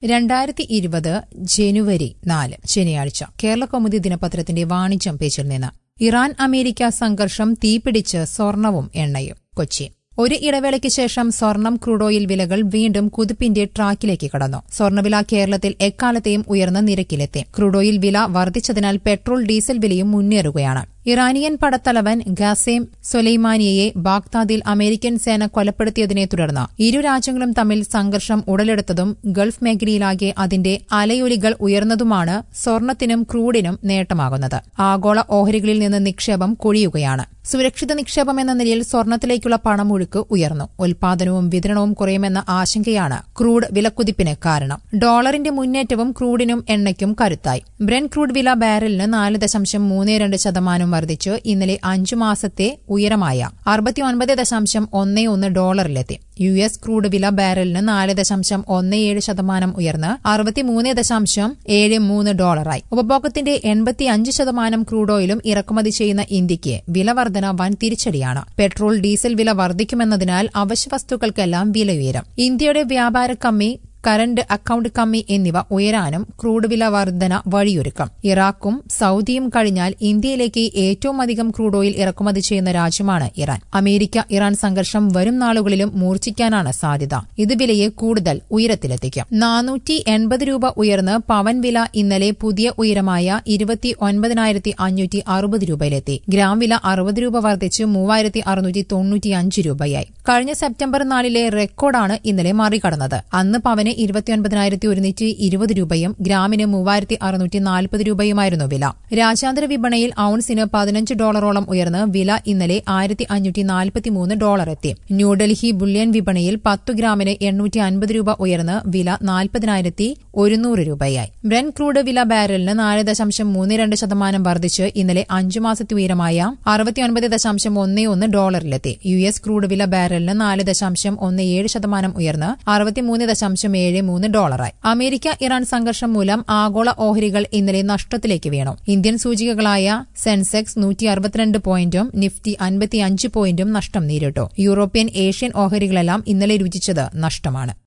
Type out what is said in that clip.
രണ്ടായിരത്തി ഇരുപത് ജനുവരി നാല് ശനിയാഴ്ച കേരള കൗമുദി ദിനപത്രത്തിന്റെ വാണിജ്യം പേജിൽ നിന്ന് ഇറാൻ അമേരിക്ക സംഘർഷം തീപിടിച്ച് സ്വർണവും എണ്ണയും കൊച്ചി ഒരു ഇടവേളയ്ക്ക് ശേഷം സ്വർണം ക്രൂഡ് ഓയിൽ വിലകൾ വീണ്ടും കുതിപ്പിന്റെ ട്രാക്കിലേക്ക് കടന്നു സ്വർണ്ണവില കേരളത്തിൽ എക്കാലത്തെയും ഉയർന്ന നിരക്കിലെത്തി ക്രൂഡ് ഓയിൽ വില വർദ്ധിച്ചതിനാൽ പെട്രോൾ ഡീസൽ വിലയും മുന്നേറുകയാണ് ഇറാനിയൻ പടത്തലവൻ ഖാസേം സൊലൈമാനിയെ ബാഗ്ദാദിൽ അമേരിക്കൻ സേന കൊലപ്പെടുത്തിയതിനെ തുടർന്ന് ഇരു രാജ്യങ്ങളും തമ്മിൽ സംഘർഷം ഉടലെടുത്തതും ഗൾഫ് മേഖലയിലാകെ അതിന്റെ അലയൊലികൾ ഉയർന്നതുമാണ് സ്വർണത്തിനും ക്രൂഡിനും നേട്ടമാകുന്നത് ആഗോള ഓഹരികളിൽ നിന്ന് നിക്ഷേപം കൊഴിയുകയാണ് സുരക്ഷിത നിക്ഷേപം എന്ന നിലയിൽ സ്വർണത്തിലേക്കുള്ള പണമൊഴുക്ക് ഉയർന്നു ഉൽപാദനവും വിതരണവും കുറയുമെന്ന ആശങ്കയാണ് ക്രൂഡ് വിലക്കുതിപ്പിന് കാരണം ഡോളറിന്റെ മുന്നേറ്റവും ക്രൂഡിനും എണ്ണയ്ക്കും കരുത്തായി ബ്രെൻ ക്രൂഡ് വില ബാരലിന് നാല് ദശാംശം മൂന്ന് രണ്ട് ശതമാനം വർദ്ധിച്ച് ഇന്നലെ അഞ്ചു മാസത്തെ ഉയരമായ അറുപത്തിയൊൻപത് ദശാംശം ഒന്ന് ഒന്ന് ഡോളറിലെത്തി യു എസ് ക്രൂഡ് വില ബാരലിന് നാല് ദശാംശം ഒന്ന് ഏഴ് ശതമാനം ഉയർന്ന് അറുപത്തിമൂന്ന് ദശാംശം ഏഴ് മൂന്ന് ഡോളറായി ഉപഭോഗത്തിന്റെ എൺപത്തിയഞ്ച് ശതമാനം ക്രൂഡ് ഓയിലും ഇറക്കുമതി ചെയ്യുന്ന ഇന്ത്യയ്ക്ക് വില വർധന വൻ തിരിച്ചടിയാണ് പെട്രോൾ ഡീസൽ വില വർദ്ധിക്കുമെന്നതിനാൽ അവശ്യവസ്തുക്കൾക്കെല്ലാം വിലയുയരും ഇന്ത്യയുടെ വ്യാപാര കമ്മി കറന്റ് അക്കൌണ്ട് കമ്മി എന്നിവ ഉയരാനും ക്രൂഡ് വില വർധന വഴിയൊരുക്കും ഇറാഖും സൌദിയും കഴിഞ്ഞാൽ ഇന്ത്യയിലേക്ക് ഏറ്റവും അധികം ക്രൂഡ് ഓയിൽ ഇറക്കുമതി ചെയ്യുന്ന രാജ്യമാണ് ഇറാൻ അമേരിക്ക ഇറാൻ സംഘർഷം വരും നാളുകളിലും മൂർച്ഛിക്കാനാണ് സാധ്യത ഇത് വിലയെ കൂടുതൽ ഉയരത്തിലെത്തിക്കും നാനൂറ്റി എൺപത് രൂപ ഉയർന്ന് പവൻ വില ഇന്നലെ പുതിയ ഉയരമായ ഇരുപത്തി ഒൻപതിനായിരത്തി അഞ്ഞൂറ്റി അറുപത് രൂപയിലെത്തി ഗ്രാം വില അറുപത് രൂപ വർദ്ധിച്ച് മൂവായിരത്തി അറുന്നൂറ്റി തൊണ്ണൂറ്റിയഞ്ച് രൂപയായി കഴിഞ്ഞ സെപ്റ്റംബർ നാലിലെ റെക്കോർഡാണ് ഇന്നലെ മറികടന്നത് അന്ന് പവന് ഇരുപത്തിയൊൻപതിനായിരത്തി ഒരുന്നൂറ്റി ഇരുപത് രൂപയും ഗ്രാമിന് മൂവായിരത്തി അറുന്നൂറ്റി നാൽപ്പത് രൂപയുമായിരുന്നു വില രാജ്യാന്തര വിപണിയിൽ ഔൺസിന് പതിനഞ്ച് ഡോളറോളം ഉയർന്ന് വില ഇന്നലെ ആയിരത്തി അഞ്ഞൂറ്റി നാൽപ്പത്തിമൂന്ന് ഡോളർ എത്തി ന്യൂഡൽഹി ബുള്ളിയൻ വിപണിയിൽ പത്തു ഗ്രാമിന് എണ്ണൂറ്റി അൻപത് രൂപ ഉയർന്ന് വില നാൽപ്പതിനായിരത്തി ഒരുന്നൂറ് രൂപയായി ബ്രെൻ ക്രൂഡ് വില ബാരലിന് നാല് ദശാംശം മൂന്ന് രണ്ട് ശതമാനം വർദ്ധിച്ച് ഇന്നലെ അഞ്ചു മാസത്തെ ഉയരമായ അറുപത്തിയൊൻപത് ദശാംശം ഒന്ന് ഒന്ന് ഡോളറിലെത്തി യു എസ് ക്രൂഡ് വില ബാരലിന് നാല് ദശാംശം ഒന്ന് ഏഴ് ശതമാനം ഉയർന്ന് അറുപത്തിമൂന്ന് ദശാംശം ഏഴ് മൂന്ന് ഡോളറായി അമേരിക്ക ഇറാൻ സംഘർഷം മൂലം ആഗോള ഓഹരികൾ ഇന്നലെ നഷ്ടത്തിലേക്ക് വീണു ഇന്ത്യൻ സൂചികകളായ സെൻസെക്സ് നൂറ്റി അറുപത്തിരണ്ട് പോയിന്റും നിഫ്റ്റി അൻപത്തിയഞ്ച് പോയിന്റും നഷ്ടം നേരിട്ടു യൂറോപ്യൻ ഏഷ്യൻ ഓഹരികളെല്ലാം ഇന്നലെ രുചിച്ചത് നഷ്ടമാണ്